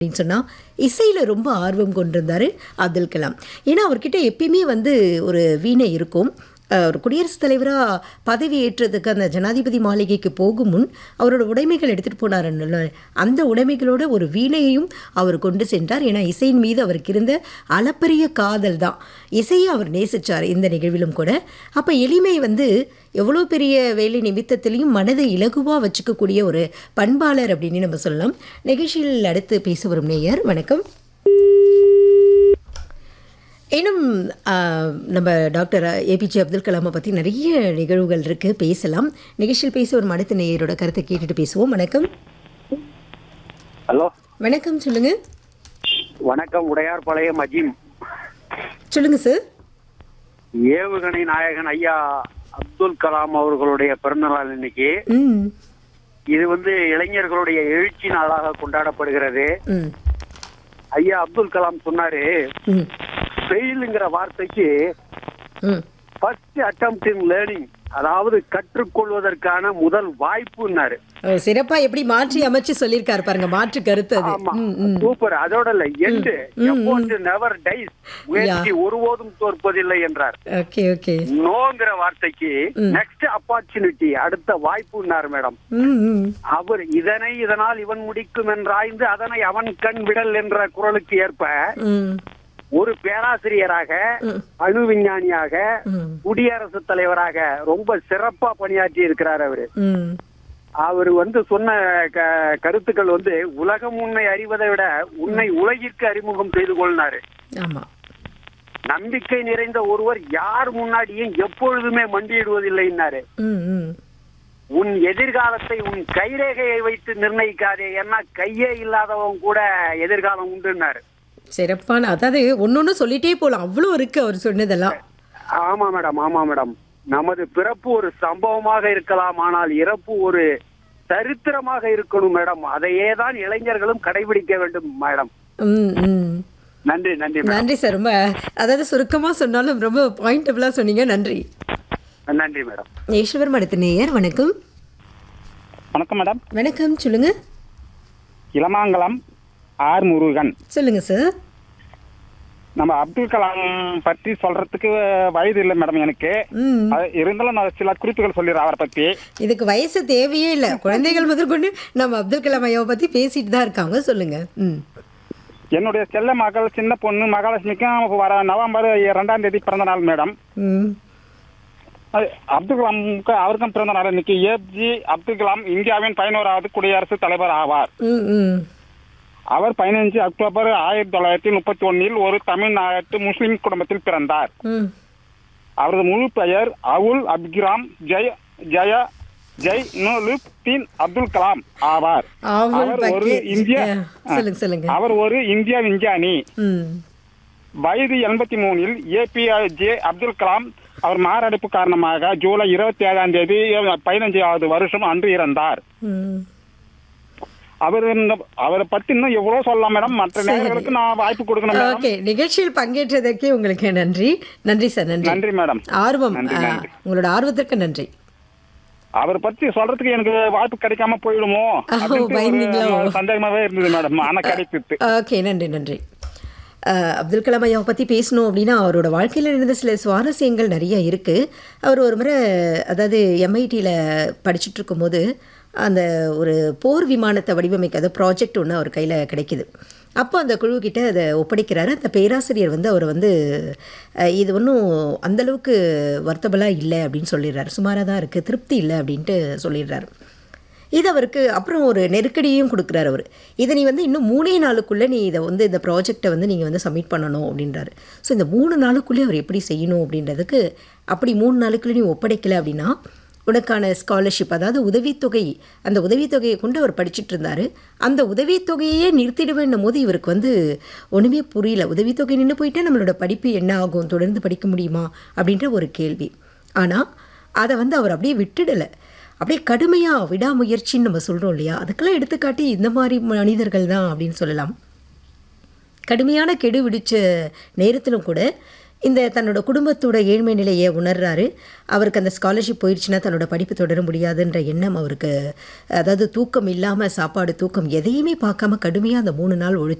அப்படின்னு சொன்னால் இசையில் ரொம்ப ஆர்வம் கொண்டிருந்தார் அப்துல் கலாம் ஏன்னா அவர்கிட்ட எப்பயுமே வந்து ஒரு வீணை இருக்கும் அஹ், ஒரு குடியரசுத் தலைவராக பதவி ஏற்றதுக்கு அந்த ஜனாதிபதி மாளிகைக்கு போகும் முன் அவரோட உடைமைகள் எடுத்துகிட்டு போனாருன்னு அந்த உடைமைகளோட ஒரு வீணையையும் அவர் கொண்டு சென்றார் ஏன்னா இசையின் மீது அவருக்கு இருந்த அளப்பரிய காதல் தான் இசையை அவர் நேசிச்சார் இந்த நிகழ்விலும் கூட அப்போ எளிமை வந்து எவ்வளோ பெரிய வேலை நிமித்தத்திலையும் மனதை இலகுவாக வச்சுக்கக்கூடிய ஒரு பண்பாளர் அப்படின்னு நம்ம சொல்லலாம் நிகழ்ச்சியில் அடுத்து பேச வரும் நேயர் வணக்கம் இன்னும் ஆ, நம்ம டாக்டர் ஏபிஜே அப்துல் கலாமை பற்றி நிறைய நிகழ்வுகள் இருக்குது பேசலாம் நிகழ்ச்சியில் பேச ஒரு அடுத்த நேயரோட கருத்தை கேட்டுட்டு பேசுவோம் வணக்கம் ஹலோ வணக்கம் சொல்லுங்கள் வணக்கம் உடையார் பாளையம் அஜீம் சொல்லுங்கள் சார் ஏவுகணை நாயகன் ஐயா அப்துல் கலாம் அவர்களுடைய பிறந்தநாள் இன்னைக்கு ம் இது வந்து இளைஞர்களுடைய எழுச்சி நாளாக கொண்டாடப்படுகிறது ம் ஐயா அப்துல் கலாம் சொன்னாரு ம் ஃபெயிலுங்கிற வார்த்தைக்கு ம் ஃபர்ஸ்ட் அட்டம்ப்ட் இன் லேர்னிங் அதாவது கற்றுக்கொள்வதற்கான முதல் வாய்ப்புன்னாரு சிறப்பாக எப்படி மாற்றி அமைச்சு சொல்லியிருக்காரு பாருங்க மாற்று கருத்து அது ஆமா ம் ம் சூப்பர் அதோட இல்ல எண்டு எஃபோர்ட் நெவர் டைஸ் முயற்சி ஒருபோதும் தோற்பதில்லை என்றார் ஓகே ஓகே நோங்கிற வார்த்தைக்கு நெக்ஸ்ட் ஆப்பர்ச்சுனிட்டி அடுத்த வாய்ப்புன்னாரு மேடம் ம் ம் அவர் இதனை இதனால் இவன் முடிக்கும் என்றாய்ந்து அதனை அவன் கண் விடல் என்ற குரலுக்கு ஏற்ப ம் ஒரு பேராசிரியராக அணு விஞ்ஞானியாக ம் குடியரசுத் தலைவராக ரொம்ப சிறப்பா பணியாற்றி இருக்கிறார் அவரு ம் அவர் வந்து சொன்ன க- கருத்துக்கள் வந்து உலகம் உன்னை அறிவதை விட உன்னை உலகிற்கு அறிமுகம் செய்து கொள்னாரு ஆமாம் நம்பிக்கை நிறைந்த ஒருவர் யார் முன்னாடியும் எப்பொழுதுமே மண்டியிடுவதில்லைன்னாரு ம் ம் உன் எதிர்காலத்தை உன் கைரேகையை வைத்து நிர்ணயிக்காதே ஏன்னா கையே இல்லாதவன் கூட எதிர்காலம் உண்டுன்னாரு சிறப்பான அதாவது ஒன்னொன்னு சொல்லிட்டே போகலாம் அவ்வளோ இருக்கு அவர் சொன்னதெல்லாம் ஆமா மேடம் ஆமா மேடம் நமது பிறப்பு ஒரு சம்பவமாக இருக்கலாம் ஆனால் இறப்பு ஒரு சரித்திரமாக இருக்கணும் மேடம் அதையே தான் இளைஞர்களும் கடைபிடிக்க வேண்டும் மேடம் ம் ம் நன்றி நன்றி மேடம் நன்றி சார் ரொம்ப அதாவது சுருக்கமாக சொன்னாலும் ரொம்ப பாயிண்டபுளாக சொன்னீங்க நன்றி நன்றி மேடம் ஈஸ்வர் அடுத்த நேயர் வணக்கம் வணக்கம் மேடம் வணக்கம் சொல்லுங்க இளமாங்கலம் ஆர் முருகன் சொல்லுங்க சார் நம்ம அப்துல் கலாம் பற்றி சொல்றதுக்கு வயது இல்லை மேடம் எனக்கு ம் அது இருந்தாலும் நான் சில குறிப்புகள் சொல்லிடுறேன் அவரை பத்தி இதுக்கு வயசு தேவையே இல்லை குழந்தைகள் முதற்கொண்டு நம்ம அப்துல் கலாம் ஐயாவை பற்றி பேசிட்டு தான் இருக்காங்க சொல்லுங்க ம் என்னுடைய செல்ல மகள் சின்ன பொண்ணு மகாலட்சுமிக்கும் வர நவம்பர் ரெண்டாம் தேதி பிறந்த நாள் மேடம் ம் அது அப்துல் கலாமுக்கு அவருக்கும் பிறந்த நாள் இன்னைக்கு ஏப்ஜி அப்துல் கலாம் இந்தியாவின் பதினோராவது குடியரசுத் தலைவர் ஆவார் ம் ம் அவர் பதினைஞ்சு அக்டோபர் ஆயிரத்தி தொள்ளாயிரத்தி முப்பத்தி ஒன்னில் ஒரு தமிழ்நாட்டு முஸ்லிம் குடும்பத்தில் பிறந்தார் ம் அவரது முழு பெயர் அவுல் அப்கிராம் ஜெய் ஜெய ஜெய் நூலுத்தீன் அப்துல் கலாம் ஆவார் ஆவல் அவர் ஒரு பக்கெட் இந்திய சொல்லுங்க சொல்லுங்க அவர் ஒரு இந்திய விஞ்ஞானி ம் வயது எண்பத்தி மூணில் ஏபிஜே அப்துல் கலாம் அவர் மாரடைப்பு காரணமாக ஜூலை இருபத்தி ஏழாம் தேதி பதினஞ்சாவது வருஷம் அன்று இறந்தார் ம் அவர் இந்த அவரை பத்தி இன்னும் எவ்வளவு சொல்லலாம் மேடம் மற்ற நேயர்களுக்கு நான் வாய்ப்பு கொடுக்கணும் மேடம் ஓகே நிகழ்ச்சியில் பங்கேற்றதற்கு உங்களுக்கு நன்றி நன்றி சார் நன்றி நன்றி மேடம் ஆர்வம் நன்றி, ஆ, நன்றி. உங்களோட ஆர்வத்திற்கு நன்றி அவரை பத்தி சொல்றதுக்கு எனக்கு வாய்ப்பு கிடைக்காம போயிடுமோ அப்படின்ட்டு ஒரு பயந்தீங்களோ? சந்தேகமாவே இருந்தது மேடம் ஆனா கிடைச்சிட்டு ஓகே நன்றி நன்றி அஹ், அப்துல் கலாம் ஐயாவை பற்றி பேசணும் அப்படின்னா அவரோட வாழ்க்கையில் நடந்த சில சுவாரஸ்யங்கள் நிறைய இருக்குது அவர் ஒரு முறை அதாவது எம்ஐடியில் படிச்சுட்டு இருக்கும்போது அந்த ஒரு போர் விமானத்தை வடிவமைக்காத ப்ராஜெக்ட் ஒன்று அவர் கையில் கிடைக்குது அப்போ அந்த குழுக்கிட்ட அதை ஒப்படைக்கிறாரு அந்த பேராசிரியர் வந்து அவர் வந்து அஹ், இது ஒன்றும் அந்தளவுக்கு வர்த்தபலாக இல்லை அப்படின்னு சொல்லிடுறாரு சுமாராக தான் இருக்குது திருப்தி இல்லை அப்படின்ட்டு சொல்லிடுறாரு இது அவருக்கு அப்புறம் ஒரு நெருக்கடியும் கொடுக்குறாரு அவர் இதை நீ வந்து இன்னும் மூணே நாளுக்குள்ளே நீ இதை வந்து இந்த ப்ராஜெக்டை வந்து நீங்கள் வந்து சப்மிட் பண்ணணும் அப்படின்றாரு ஸோ இந்த மூணு நாளுக்குள்ளே அவர் எப்படி செய்யணும் அப்படின்றதுக்கு அப்படி மூணு நாளுக்குள்ளே நீ ஒப்படைக்கலை அப்படின்னா உனக்கான ஸ்காலர்ஷிப் அதாவது உதவித்தொகை அந்த உதவித்தொகையை கொண்டு அவர் படிச்சுட்டு இருந்தார் அந்த உதவித்தொகையே நிறுத்திடுவேன்னும் போது இவருக்கு வந்து ஒன்றுமே புரியல உதவித்தொகை நின்று போயிட்டா நம்மளோட படிப்பு என்ன ஆகும் தொடர்ந்து படிக்க முடியுமா அப்படின்ற ஒரு கேள்வி ஆனால் அதை வந்து அவர் அப்படியே விட்டுடலை அப்படியே கடுமையாக விடாமுயற்சின்னு நம்ம சொல்கிறோம் இல்லையா அதுக்கெல்லாம் எடுத்துக்காட்டி இந்த மாதிரி மனிதர்கள் தான் அப்படின்னு சொல்லலாம் கடுமையான கெடு விடிச்ச நேரத்திலும் கூட இந்த தன்னோட குடும்பத்தோட ஏழ்மை நிலையை உணர்றாரு அவருக்கு அந்த ஸ்காலர்ஷிப் போயிடுச்சுன்னா தன்னோட படிப்பு தொடர முடியாதுன்ற எண்ணம் அவருக்கு அதாவது தூக்கம் இல்லாமல் சாப்பாடு தூக்கம் எதையுமே பார்க்காம கடுமையாக அந்த மூணு நாள் உழைச்சி